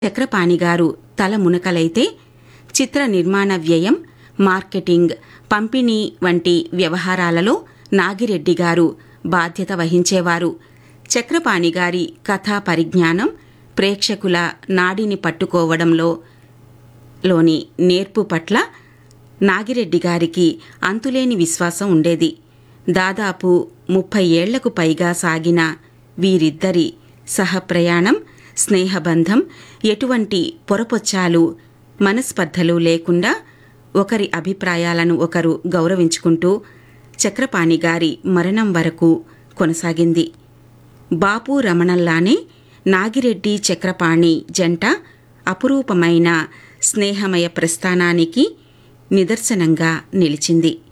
చక్రపాణి గారు తల మునకలైతే చిత్ర నిర్మాణ వ్యయం మార్కెటింగ్ పంపిణీ వంటి వ్యవహారాలలో నాగిరెడ్డి గారు బాధ్యత వహించేవారు చక్రపాణి గారి కథా పరిజ్ఞానం ప్రేక్షకుల నాడిని పట్టుకోవడంలో లోని నేర్పు పట్ల నాగిరెడ్డి గారికి అంతులేని విశ్వాసం ఉండేది దాదాపు ముప్పై ఏళ్లకు పైగా సాగిన వీరిద్దరి సహప్రయాణం స్నేహబంధం ఎటువంటి పొరపొచ్చాలు మనస్పర్ధలు లేకుండా ఒకరి అభిప్రాయాలను ఒకరు గౌరవించుకుంటూ చక్రపాణి గారి మరణం వరకు కొనసాగింది బాపు రమణల్లానే నాగిరెడ్డి చక్రపాణి జంట అపురూపమైన స్నేహమయ ప్రస్థానానికి నిదర్శనంగా నిలిచింది